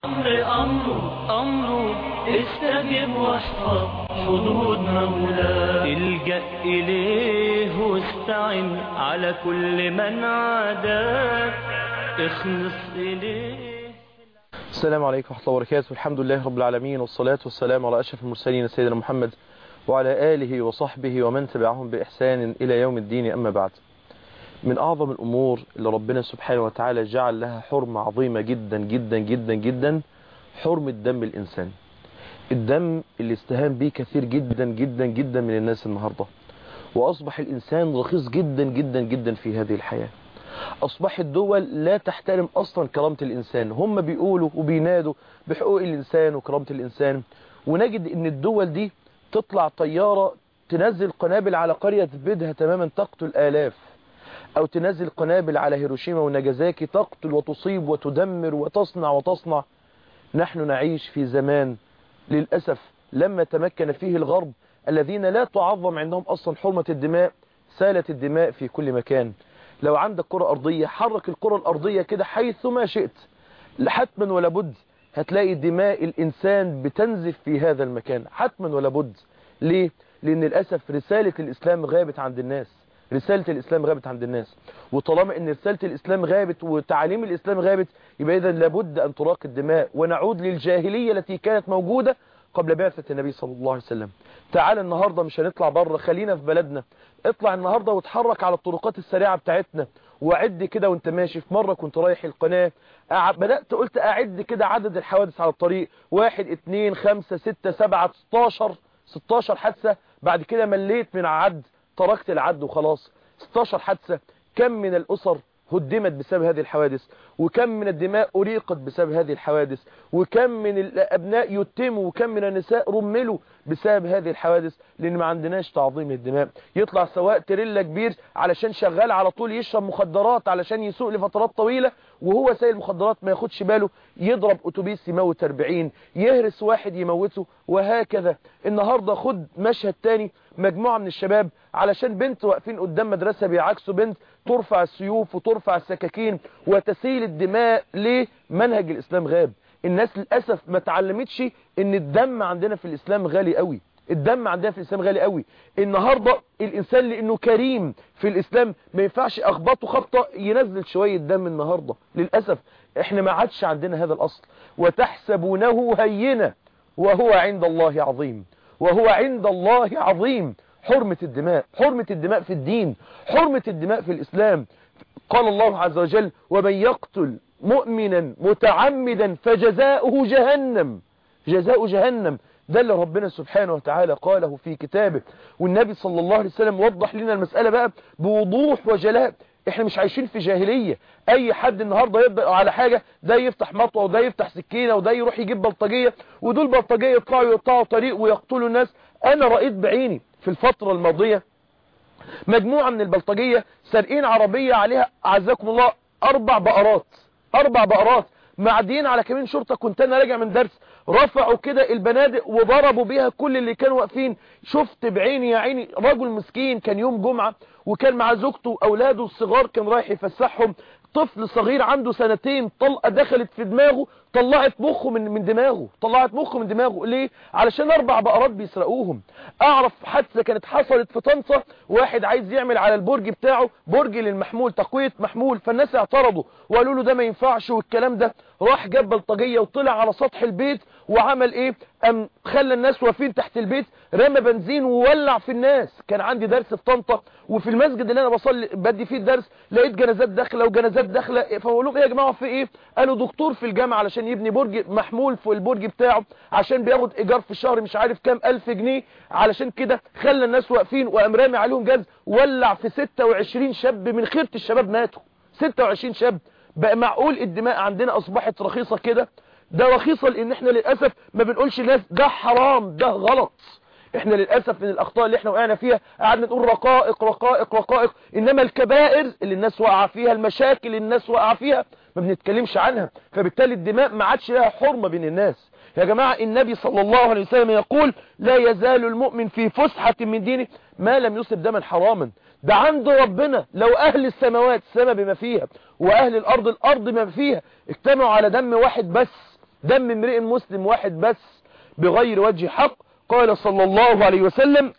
أمر أمره أمره استجب واحفظ حدود مولاه الجأ إليه واستعن على كل من عاداك اخلص إليه السلام عليكم ورحمة الله وبركاته الحمد لله رب العالمين والصلاة والسلام على أشرف المرسلين سيدنا محمد وعلى آله وصحبه ومن تبعهم بإحسان إلى يوم الدين أما بعد من أعظم الأمور اللي ربنا سبحانه وتعالى جعل لها حرمة عظيمة جدا جدا جدا جدا حرمة دم الإنسان الدم اللي استهان به كثير جدا جدا جدا من الناس النهاردة وأصبح الإنسان رخيص جدا جدا جدا في هذه الحياة أصبح الدول لا تحترم أصلا كرامة الإنسان هم بيقولوا وبينادوا بحقوق الإنسان وكرامة الإنسان ونجد أن الدول دي تطلع طيارة تنزل قنابل على قرية بدها تماما تقتل آلاف أو تنزل قنابل على هيروشيما وناجازاكي تقتل وتصيب وتدمر وتصنع وتصنع نحن نعيش في زمان للأسف لما تمكن فيه الغرب الذين لا تعظم عندهم أصلا حرمة الدماء سالت الدماء في كل مكان لو عندك كرة أرضية حرك الكرة الأرضية كده حيثما شئت حتما ولا بد هتلاقي دماء الإنسان بتنزف في هذا المكان حتما ولا بد ليه؟ لأن للأسف رسالة الإسلام غابت عند الناس رسالة الإسلام غابت عند الناس وطالما أن رسالة الإسلام غابت وتعاليم الإسلام غابت يبقى إذا لابد أن تراق الدماء ونعود للجاهلية التي كانت موجودة قبل بعثة النبي صلى الله عليه وسلم تعال النهاردة مش هنطلع بره خلينا في بلدنا اطلع النهاردة وتحرك على الطرقات السريعة بتاعتنا وعد كده وانت ماشي في مرة كنت رايح القناة بدأت قلت اعد كده عدد الحوادث على الطريق واحد اتنين خمسة ستة سبعة ستاشر ستاشر حادثة بعد كده مليت من عد تركت العد وخلاص 16 حادثة كم من الأسر هدمت بسبب هذه الحوادث وكم من الدماء أريقت بسبب هذه الحوادث وكم من الأبناء يتموا وكم من النساء رملوا بسبب هذه الحوادث لأن ما عندناش تعظيم للدماء يطلع سواق تريلا كبير علشان شغال على طول يشرب مخدرات علشان يسوق لفترات طويلة وهو سايق المخدرات ما ياخدش باله يضرب أتوبيس يموت 40 يهرس واحد يموته وهكذا النهاردة خد مشهد تاني مجموعة من الشباب علشان بنت واقفين قدام مدرسة بيعكسوا بنت ترفع السيوف وترفع السكاكين وتسيل الدماء ليه منهج الإسلام غاب الناس للأسف ما تعلمتش ان الدم عندنا في الإسلام غالي قوي الدم عندنا في الإسلام غالي قوي النهاردة الإنسان لأنه كريم في الإسلام ما ينفعش أخبطه خبطة ينزل شوية دم النهاردة للأسف احنا ما عادش عندنا هذا الأصل وتحسبونه هينة وهو عند الله عظيم وهو عند الله عظيم حرمة الدماء حرمة الدماء في الدين حرمة الدماء في الإسلام قال الله عز وجل ومن يقتل مؤمنا متعمدا فجزاؤه جهنم جزاء جهنم ده اللي ربنا سبحانه وتعالى قاله في كتابه والنبي صلى الله عليه وسلم وضح لنا المسألة بقى بوضوح وجلاء احنا مش عايشين في جاهلية اي حد النهاردة يبدأ على حاجة ده يفتح مطوة وده يفتح سكينة وده يروح يجيب بلطجية ودول بلطجية يطلعوا يقطعوا طريق ويقتلوا الناس انا رأيت بعيني في الفترة الماضية مجموعة من البلطجية سارقين عربية عليها عزكم الله اربع بقرات اربع بقرات معديين على كمين شرطة كنت انا راجع من درس رفعوا كده البنادق وضربوا بيها كل اللي كانوا واقفين شفت بعيني يا عيني رجل مسكين كان يوم جمعة وكان مع زوجته واولاده الصغار كان رايح يفسحهم طفل صغير عنده سنتين طلقة دخلت في دماغه طلعت مخه من من دماغه طلعت مخه من دماغه ليه علشان اربع بقرات بيسرقوهم اعرف حادثه كانت حصلت في طنطا واحد عايز يعمل على البرج بتاعه برج للمحمول تقويه محمول فالناس اعترضوا وقالوا له ده ما ينفعش والكلام ده راح جاب بلطجيه وطلع على سطح البيت وعمل ايه ام خلى الناس واقفين تحت البيت رمى بنزين وولع في الناس كان عندي درس في طنطا وفي المسجد اللي انا بصلي بدي فيه الدرس لقيت جنازات داخله وجنازات داخله فبقول لهم ايه يا جماعه في ايه قالوا دكتور في الجامعه علشان يبني برج محمول فوق البرج بتاعه عشان بياخد ايجار في الشهر مش عارف كام الف جنيه علشان كده خلى الناس واقفين وقام رامي عليهم جاز ولع في 26 شاب من خيره الشباب ماتوا 26 شاب بقى معقول الدماء عندنا اصبحت رخيصه كده ده رخيصة لان احنا للأسف ما بنقولش الناس ده حرام ده غلط احنا للأسف من الاخطاء اللي احنا وقعنا فيها قعدنا نقول رقائق رقائق رقائق انما الكبائر اللي الناس وقع فيها المشاكل اللي الناس وقع فيها ما بنتكلمش عنها فبالتالي الدماء ما عادش لها حرمة بين الناس يا جماعة النبي صلى الله عليه وسلم يقول لا يزال المؤمن في فسحة من دينه ما لم يصب دما حراما ده عند ربنا لو أهل السماوات السماء بما فيها وأهل الأرض الأرض بما فيها اجتمعوا على دم واحد بس دم امرئ مسلم واحد بس بغير وجه حق قال صلى الله عليه وسلم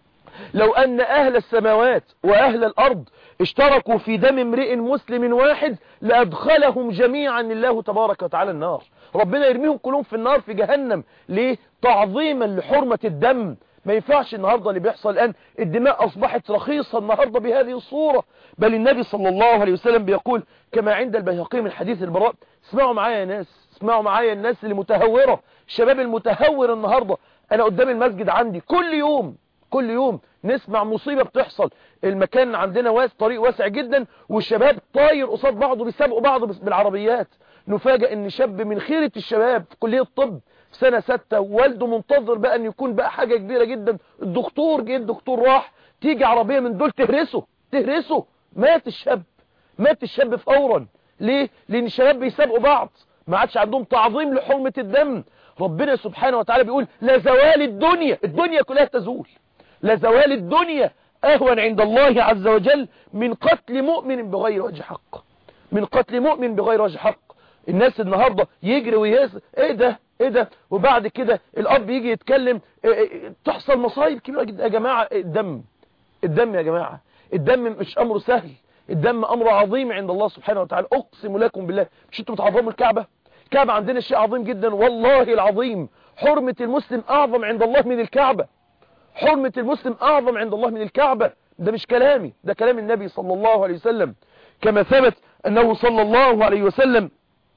لو أن أهل السماوات وأهل الأرض اشتركوا في دم امرئ مسلم واحد لأدخلهم جميعا الله تبارك وتعالى النار ربنا يرميهم كلهم في النار في جهنم ليه تعظيما لحرمة الدم ما ينفعش النهاردة اللي بيحصل الآن الدماء أصبحت رخيصة النهاردة بهذه الصورة بل النبي صلى الله عليه وسلم بيقول كما عند البيهقي من حديث البراء اسمعوا معايا يا ناس اسمعوا معايا الناس اللي متهورة الشباب المتهور النهاردة أنا قدام المسجد عندي كل يوم كل يوم نسمع مصيبة بتحصل المكان عندنا واسع طريق واسع جدا والشباب طاير قصاد بعضه بيسابقوا بعض بالعربيات نفاجئ ان شاب من خيرة الشباب في كلية الطب في سنة ستة والده منتظر بقى ان يكون بقى حاجة كبيرة جدا الدكتور جه الدكتور راح تيجي عربية من دول تهرسه تهرسه مات الشاب مات الشاب فورا ليه لان الشباب بيسابقوا بعض ما عادش عندهم تعظيم لحرمة الدم ربنا سبحانه وتعالى بيقول لا زوال الدنيا الدنيا كلها تزول لزوال الدنيا أهون عند الله عز وجل من قتل مؤمن بغير وجه حق من قتل مؤمن بغير وجه حق الناس النهاردة يجري ويهز ايه ده ايه ده وبعد كده الاب يجي يتكلم إيه إيه تحصل مصايب كبيرة جدا يا جماعة الدم الدم يا جماعة الدم مش امر سهل الدم امر عظيم عند الله سبحانه وتعالى اقسم لكم بالله مش انتوا بتعظموا الكعبة الكعبة عندنا شيء عظيم جدا والله العظيم حرمة المسلم اعظم عند الله من الكعبة حرمة المسلم أعظم عند الله من الكعبة ده مش كلامي ده كلام النبي صلى الله عليه وسلم كما ثبت أنه صلى الله عليه وسلم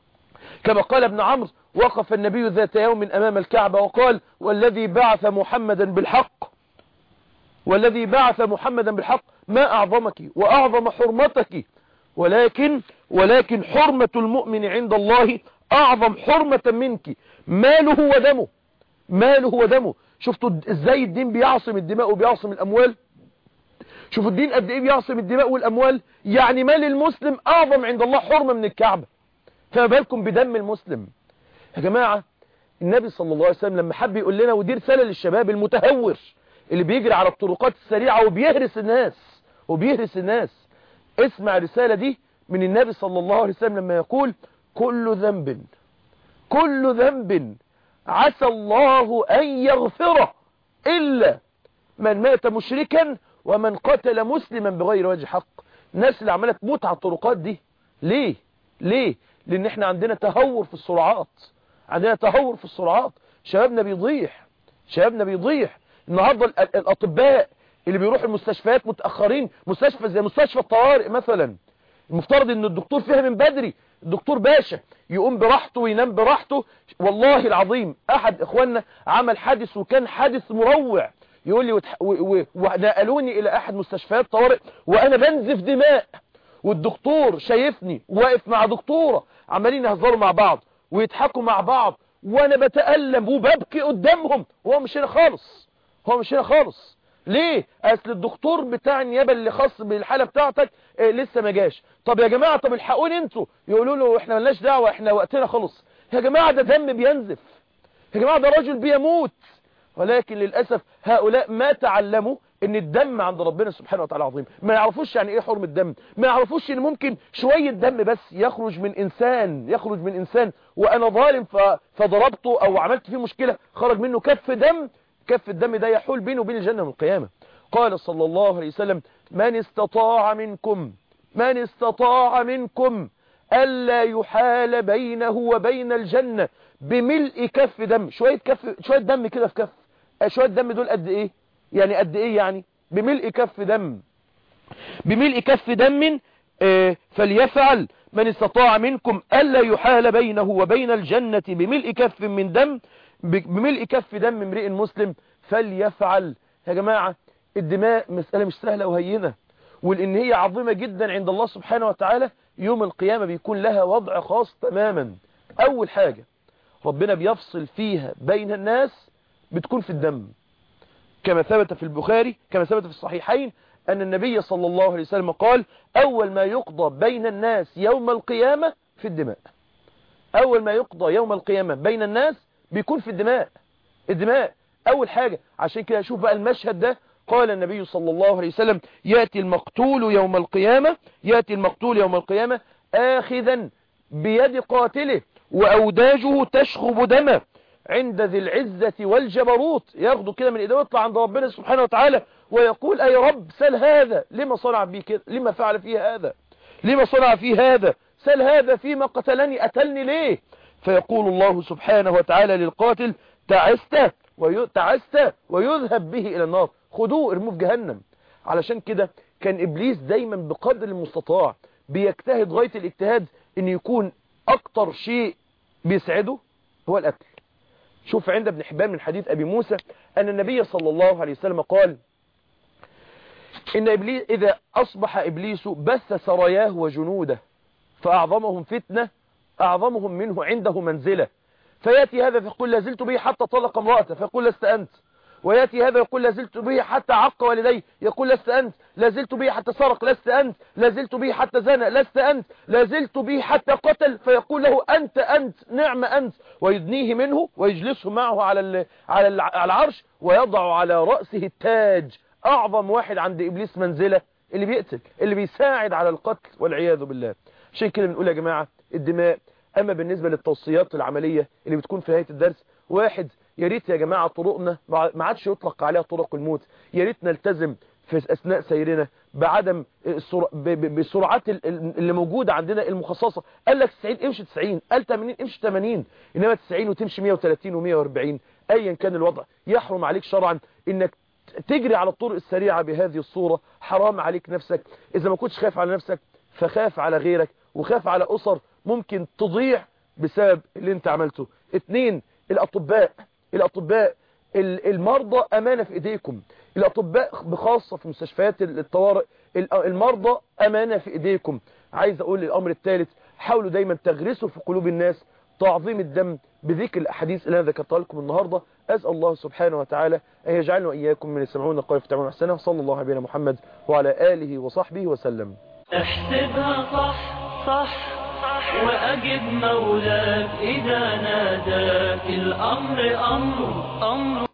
كما قال ابن عمرو وقف النبي ذات يوم أمام الكعبة وقال والذي بعث محمدا بالحق والذي بعث محمدا بالحق ما أعظمك وأعظم حرمتك ولكن ولكن حرمة المؤمن عند الله أعظم حرمة منك ماله ودمه ماله ودمه شفتوا ازاي الدين بيعصم الدماء وبيعصم الاموال شوفوا الدين قد ايه بيعصم الدماء والاموال يعني مال المسلم اعظم عند الله حرمة من الكعبة فما بالكم بدم المسلم يا جماعة النبي صلى الله عليه وسلم لما حب يقول لنا ودي رسالة للشباب المتهور اللي بيجري على الطرقات السريعة وبيهرس الناس وبيهرس الناس اسمع الرسالة دي من النبي صلى الله عليه وسلم لما يقول كل ذنب كل ذنب عسى الله أن يغفره إلا من مات مشركا ومن قتل مسلما بغير وجه حق الناس اللي عمالة تموت على الطرقات دي ليه ليه لان احنا عندنا تهور في السرعات عندنا تهور في السرعات شبابنا بيضيع شبابنا بيضيع النهاردة الاطباء اللي بيروحوا المستشفيات متأخرين مستشفى زي مستشفى الطوارئ مثلا المفترض ان الدكتور فيها من بدري الدكتور باشا يقوم براحته وينام براحته والله العظيم احد اخواننا عمل حادث وكان حادث مروع يقول لي وتح... و... و... ونقلوني الى احد مستشفيات طوارئ وانا بنزف دماء والدكتور شايفني واقف مع دكتورة عمالين يهزروا مع بعض ويضحكوا مع بعض وانا بتألم وببكي قدامهم وهو مش هنا خالص هو مش هنا خالص ليه اصل الدكتور بتاع النيابه اللي خاص بالحاله بتاعتك إيه لسه ما جاش طب يا جماعه طب الحقوني انتوا يقولوا له احنا ملناش دعوه احنا وقتنا خلص يا جماعه ده دم بينزف يا جماعه ده راجل بيموت ولكن للاسف هؤلاء ما تعلموا ان الدم عند ربنا سبحانه وتعالى عظيم ما يعرفوش يعني ايه حرم الدم ما يعرفوش ان ممكن شويه دم بس يخرج من انسان يخرج من انسان وانا ظالم ف... فضربته او عملت فيه مشكله خرج منه كف دم كف الدم ده يحول بينه وبين الجنة من القيامة قال صلى الله عليه وسلم من استطاع منكم من استطاع منكم ألا يحال بينه وبين الجنة بملء كف دم شوية كف شوية دم كده في كف شوية دم دول قد ايه يعني قد ايه يعني بملء كف دم بملء كف دم آه فليفعل من استطاع منكم ألا يحال بينه وبين الجنة بملء كف من دم بملء كف دم امرئ مسلم فليفعل يا جماعة الدماء مسألة مش سهلة وهينة ولأن هي عظيمة جدا عند الله سبحانه وتعالى يوم القيامة بيكون لها وضع خاص تماما أول حاجة ربنا بيفصل فيها بين الناس بتكون في الدم كما ثبت في البخاري كما ثبت في الصحيحين أن النبي صلى الله عليه وسلم قال أول ما يقضى بين الناس يوم القيامة في الدماء أول ما يقضى يوم القيامة بين الناس بيكون في الدماء الدماء أول حاجة عشان كده شوف بقى المشهد ده قال النبي صلى الله عليه وسلم يأتي المقتول يوم القيامة يأتي المقتول يوم القيامة آخذا بيد قاتله وأوداجه تشخب دمه عند ذي العزة والجبروت ياخده كده من ايده ويطلع عند ربنا سبحانه وتعالى ويقول أي رب سل هذا لما صنع بي كده لما فعل فيه هذا لما صنع فيه هذا سل هذا فيما قتلني أتلني ليه فيقول الله سبحانه وتعالى للقاتل تعست وي... تعست ويذهب به إلى النار خدوه ارموه في جهنم علشان كده كان إبليس دايما بقدر المستطاع بيجتهد غاية الاجتهاد ان يكون اكتر شيء بيسعده هو القتل شوف عند ابن حبان من حديث ابي موسى ان النبي صلى الله عليه وسلم قال ان ابليس اذا اصبح ابليس بث سراياه وجنوده فاعظمهم فتنة اعظمهم منه عنده منزلة فياتي هذا فيقول لازلت به حتى طلق امرأته فيقول لست انت وياتي هذا يقول لازلت به حتى عق والديه يقول لست أنت لازلت به حتى سرق لست أنت لازلت به حتى زنى لست أنت لازلت به حتى قتل فيقول له أنت أنت نعم أنت ويدنيه منه ويجلسه معه على على العرش ويضع على رأسه التاج أعظم واحد عند إبليس منزلة اللي بيقتل اللي بيساعد على القتل والعياذ بالله عشان كده بنقول يا جماعة الدماء أما بالنسبة للتوصيات العملية اللي بتكون في نهاية الدرس واحد يا ريت يا جماعة طرقنا ما عادش يطلق عليها طرق الموت يا ريت نلتزم في أثناء سيرنا بعدم بالسرعات اللي موجودة عندنا المخصصة قال لك 90 امشي 90 قال 80 امشي 80 إنما 90 وتمشي 130 و140 أيا كان الوضع يحرم عليك شرعا إنك تجري على الطرق السريعة بهذه الصورة حرام عليك نفسك إذا ما كنتش خايف على نفسك فخاف على غيرك وخاف على أسر ممكن تضيع بسبب اللي انت عملته اتنين الأطباء الأطباء المرضى أمانة في إيديكم الأطباء بخاصة في مستشفيات الطوارئ المرضى أمانة في إيديكم عايز أقول الأمر الثالث حاولوا دايما تغرسوا في قلوب الناس تعظيم الدم بذكر الأحاديث اللي أنا ذكرتها لكم النهاردة أسأل الله سبحانه وتعالى أن يجعلنا وإياكم من يسمعون القول في تعملون أحسنه صلى الله عليه محمد وعلى آله وصحبه وسلم احسبها صح صح وأجب مولاك إذا ناداك الأمر أمر أمر